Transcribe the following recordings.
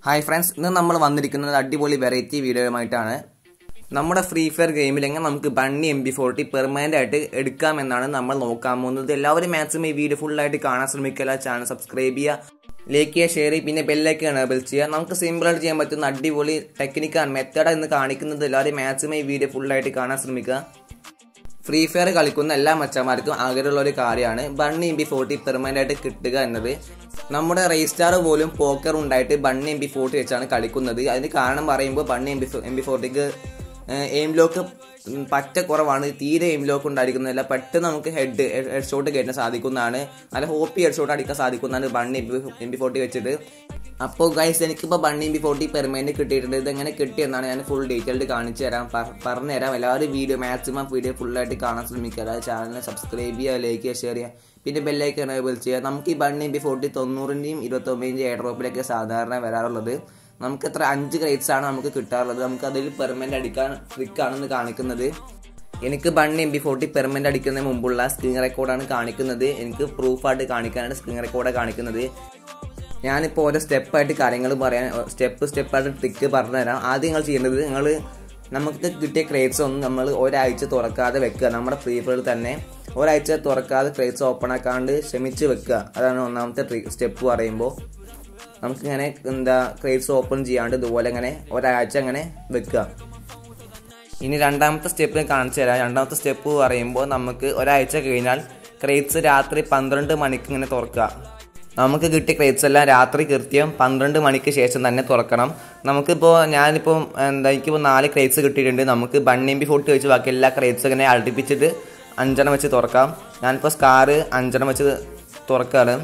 hi friends ഇന്ന് നമ്മൾ വന്നിരിക്കുന്നത് അടിപൊളി വെറൈറ്റി വീഡിയോയുമായിട്ടാണ് നമ്മുടെ ഫ്രീ ഫയർ ഗെയിമിൽ എങ്ങനെ നമുക്ക് bunny M B forty permanent ആയിട്ട് എടുക്കാമെന്നാണ് നമ്മൾ നോക്കാൻ പോകുന്നത് എല്ലാവരും മാക്സിമം ഈ വീഡിയോ ഫുള്ളായിട്ട് കാണാൻ ശ്രമിക്കുക ചാനൽ സബ്സ്ക്രൈബ് ചെയ്യുക ലൈക്ക് ചെയ്യുക ഷെയർ ചെയ്യുക പിന്നെ ബെല്ലൈക്കൺ എനേബിൾ ചെയ്യുക നമുക്ക് സിമ്പിളായിട്ട് ചെയ്യാൻ പറ്റുന്ന അടിപൊളി ടെക്നിക്കാണ് മെത്തേഡ് എന്ന് കാണിക്കുന്നത് എല്ലാവരും മാക്സിമം ഈ വീഡിയോ ഫുള്ളായിട്ട് കാണാൻ ശ്രമിക്കുക ഫ്രീ ഫയർ കളിക്കുന്ന എല്ലാ മച്ചന്മാർക്കും ആഗ്രഹമുള്ള ഒരു കാര്യമാണ് bunny M B forty permanent ആയിട്ട് കിട്ടുക എന്നത് നമ്മുടെ റെയ്സ്റ്റാർ പോലും പോക്കർ ഉണ്ടായിട്ട് ബണ്ണി എം ബി ഫോർട്ടി വെച്ചാണ് കളിക്കുന്നത് അതിന് കാരണം പറയുമ്പോൾ bunny M B M B ഫോർട്ടിക്ക് എയിം ലോക്ക് പറ്റ കുറവാണ് തീരെ എയിം ലോക്ക് ഉണ്ടായിരിക്കുന്നില്ല പെട്ടെന്ന് നമുക്ക് ഹെഡ് ഹെഡ് ഷോട്ട് കയറ്റാൻ സാധിക്കുന്നതാണ് നല്ല ഹോപ്പി ഹെഡ് ഷോട്ട് അടിക്കാൻ സാധിക്കുന്നതാണ് ബണ്ണി എം ബി ഫോർട്ടി വെച്ചിട്ട് അപ്പോൾ ഗൈസ് എനിക്കിപ്പോൾ ബണ്ണി ബി ഫോർട്ടി പെർമനന്റ് കിട്ടിയിട്ടുണ്ട് ഇത് എങ്ങനെ കിട്ടിയെന്നാണ് ഞാൻ ഫുൾ ഡീറ്റെയിൽഡ് കാണിച്ചു തരാം പറഞ്ഞു തരാം എല്ലാവരും വീഡിയോ മാക്സിമം വീഡിയോ ഫുള്ളായിട്ട് കാണാൻ ശ്രമിക്കുക അതായത് ചാനലിനെ സബ്സ്ക്രൈബ് ചെയ്യുക ലൈക്ക് ചെയ്യുക ഷെയർ ചെയ്യുക പിന്നെ ബെല്ലൈക്ക് എനേബിൾ ചെയ്യുക നമുക്ക് ഈ ബണ്ണി ബി ഫോർട്ടി തൊണ്ണൂറിൻ്റെയും ഇരുപത്തൊമ്പതിൻ്റെയും എയർ ഡ്രോപ്പിലൊക്കെ സാധാരണ വരാറുള്ളത് നമുക്ക് എത്ര അഞ്ച് ക്രേറ്റ്സ് ആണ് നമുക്ക് കിട്ടാറുള്ളത് നമുക്ക് അതിൽ പെർമനന്റ് അടിക്കാൻ ട്രിക്കാണെന്ന് കാണിക്കുന്നത് എനിക്ക് bunny M B forty permanent അടിക്കുന്നതിന് മുമ്പുള്ള സ്ക്രീൻ റെക്കോർഡാണ് കാണിക്കുന്നത് എനിക്ക് പ്രൂഫായിട്ട് കാണിക്കാനാണ് സ്ക്രീൻ റെക്കോർഡ് കാണിക്കുന്നത് ഞാനിപ്പോൾ ഓരോ സ്റ്റെപ്പായിട്ട് കാര്യങ്ങൾ പറയാൻ സ്റ്റെപ്പ് സ്റ്റെപ്പായിട്ട് ട്രിക്ക് പറഞ്ഞുതരാം ആദ്യം നിങ്ങൾ ചെയ്യേണ്ടത് നിങ്ങൾ നമുക്ക് കിട്ടിയ ക്രേറ്റ്സ് ഒന്നും നമ്മൾ ഒരാഴ്ച തുറക്കാതെ വെക്കുക നമ്മുടെ ഫ്രീ ഫയറിൽ തന്നെ ഒരാഴ്ച തുറക്കാതെ ക്രേറ്റ്സ് ഓപ്പൺ ആക്കാണ്ട് ക്ഷമിച്ച് വെക്കുക അതാണ് ഒന്നാമത്തെ സ്റ്റെപ്പ് പറയുമ്പോൾ നമുക്കിങ്ങനെ എന്താ ക്രേറ്റ്സ് ഓപ്പൺ ചെയ്യാണ്ട് ഇതുപോലെ ഇങ്ങനെ ഒരാഴ്ച അങ്ങനെ വെക്കുക ഇനി രണ്ടാമത്തെ സ്റ്റെപ്പ് കാണിച്ചു തരാം രണ്ടാമത്തെ സ്റ്റെപ്പ് പറയുമ്പോൾ നമുക്ക് ഒരാഴ്ച കഴിഞ്ഞാൽ ക്രേറ്റ്സ് രാത്രി പന്ത്രണ്ട് മണിക്ക് ഇങ്ങനെ തുറക്കുക നമുക്ക് കിട്ടിയ ക്രേറ്റ്സ് എല്ലാം രാത്രി കൃത്യം പന്ത്രണ്ട് മണിക്ക് ശേഷം തന്നെ തുറക്കണം നമുക്കിപ്പോൾ ഞാനിപ്പോൾ എന്താ എനിക്കിപ്പോൾ നാല് ക്രേറ്റ്സ് കിട്ടിയിട്ടുണ്ട് നമുക്ക് ബണ്ണി ബി ഫോർട്ടി വെച്ച് ബാക്കി എല്ലാ ക്രേറ്റ്സ് ഇങ്ങനെ അടുപ്പിച്ചിട്ട് അഞ്ചെണ്ണം വെച്ച് തുറക്കാം ഞാനിപ്പോൾ സ്കാറ് അഞ്ചെണ്ണം വെച്ച് തുറക്കാറ്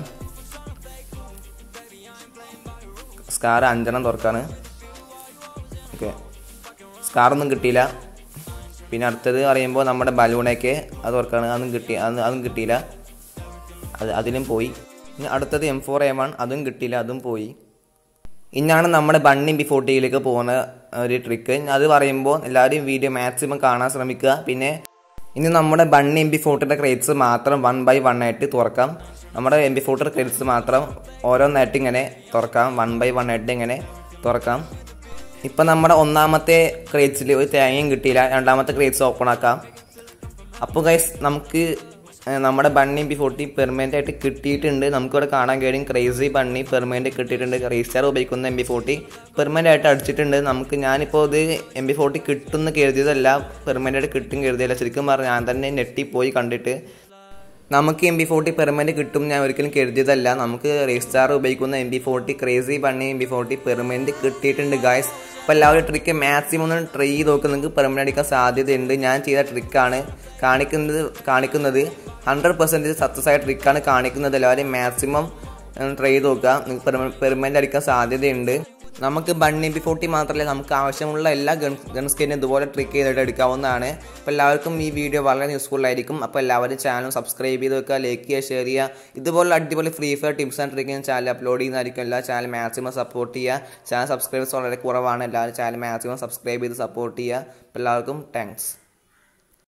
സ്കാർ അഞ്ചെണ്ണം തുറക്കാണ് ഓക്കെ സ്കാറൊന്നും കിട്ടിയില്ല പിന്നെ അടുത്തത് പറയുമ്പോൾ നമ്മുടെ ബലൂണൊക്കെ അത് തുറക്കാണ് അതൊന്നും കിട്ടി അത് അതും കിട്ടിയില്ല അത് അതിലും പോയി ഇനി അടുത്തത് എം ഫോർ എം വൺ അതും കിട്ടിയില്ല അതും പോയി ഇന്നാണ് നമ്മുടെ ബണ്ണി ബി ഫോർട്ടിയിലേക്ക് പോകുന്ന ഒരു ട്രിക്ക് അത് പറയുമ്പോൾ എല്ലാവരും വീഡിയോ മാക്സിമം കാണാൻ ശ്രമിക്കുക പിന്നെ ഇനി നമ്മുടെ ബണ്ണി എം ബി ഫോർട്ടിൻ്റെ ക്രേറ്റ്സ് മാത്രം വൺ ബൈ വൺ ആയിട്ട് തുറക്കാം നമ്മുടെ എം ബി ഫോർട്ടി ക്രേറ്റ്സ് മാത്രം ഓരോന്നായിട്ട് ഇങ്ങനെ തുറക്കാം വൺ ബൈ വൺ ആയിട്ട് ഇങ്ങനെ തുറക്കാം ഇപ്പം നമ്മുടെ ഒന്നാമത്തെ ക്രേറ്റ്സിൽ ഒരു തേങ്ങയും കിട്ടിയില്ല രണ്ടാമത്തെ ക്രേറ്റ്സ് ഓപ്പൺ ആക്കാം അപ്പോൾ ഗൈസ് നമുക്ക് നമ്മുടെ ബണ്ണി ബി ഫോർട്ടി പെർമനൻ്റ് ആയിട്ട് കിട്ടിയിട്ടുണ്ട് നമുക്കിവിടെ കാണാൻ കഴിയും ക്രേസി ബണ്ണി പെർമനൻ്റ് കിട്ടിയിട്ടുണ്ട് റീസ്റ്റാർ ഉപയോഗിക്കുന്ന എം ബി ഫോർട്ടി പെർമനൻ്റ് ആയിട്ട് അടിച്ചിട്ടുണ്ട് നമുക്ക് ഞാനിപ്പോൾ ഇത് എം ബി ഫോർട്ടി കിട്ടുമെന്ന് കരുതിയതല്ല പെർമനൻ്റ് ആയിട്ട് കിട്ടും കരുതിയല്ല ശരിക്കും പറഞ്ഞാൽ ഞാൻ തന്നെ നെട്ടിപ്പോയി കണ്ടിട്ട് നമുക്ക് എം ബി ഫോർട്ടി പെർമനൻറ്റ് കിട്ടും ഞാൻ ഒരിക്കലും കരുതിയതല്ല നമുക്ക് റീസ്റ്റാർ ഉപയോഗിക്കുന്ന M B forty crazy bunny M B forty permanent കിട്ടിയിട്ടുണ്ട് ഗായ്സ് അപ്പോൾ എല്ലാവരും ട്രിക്ക് മാക്സിമം ഒന്ന് ട്രൈ ചെയ്ത് നോക്കുക നിങ്ങൾക്ക് പെർമനൻ്റ് അടിക്കാൻ സാധ്യതയുണ്ട് ഞാൻ ചെയ്ത ട്രിക്കാണ് കാണിക്കുന്നത് കാണിക്കുന്നത് ഹൺഡ്രഡ് പെർസെൻറ്റേജ് സക്സസ് ആയ ട്രിക്കാണ് കാണിക്കുന്നത് എല്ലാവരും മാക്സിമം ട്രൈ ചെയ്ത് നോക്കുക നിങ്ങൾക്ക് പെർമനൻ്റ് അടിക്കാൻ സാധ്യതയുണ്ട് നമുക്ക് ബണ്ണി ബി ഫോർട്ടി മാത്രമല്ല നമുക്ക് ആവശ്യമുള്ള എല്ലാ ഗൺ ഗൺ സ്കിന്നും ഇതുപോലെ ട്രിക്ക് ചെയ്തിട്ട് എടുക്കാവുന്നതാണ് അപ്പോൾ എല്ലാവർക്കും ഈ വീഡിയോ വളരെ യൂസ്ഫുൾ ആയിരിക്കും അപ്പോൾ എല്ലാവരും ചാനൽ സബ്സ്ക്രൈബ് ചെയ്ത് വെക്കുക ലൈക്ക് ചെയ്യുക ഷെയർ ചെയ്യുക ഇതുപോലെ അടിപൊളി free fire tips and tricking channel upload ചെയ്യുന്നതായിരിക്കും എല്ലാ ചാനൽ മാക്സിമം സപ്പോർട്ട് ചെയ്യുക ചാനൽ സബ്സ്ക്രൈബേഴ്സ് വളരെ കുറവാണ് എല്ലാവരും ചാനൽ മാക്സിമം സബ്സ്ക്രൈബ് ചെയ്ത് സപ്പോർട്ട് ചെയ്യുക അപ്പോൾ എല്ലാവർക്കും താങ്ക്സ്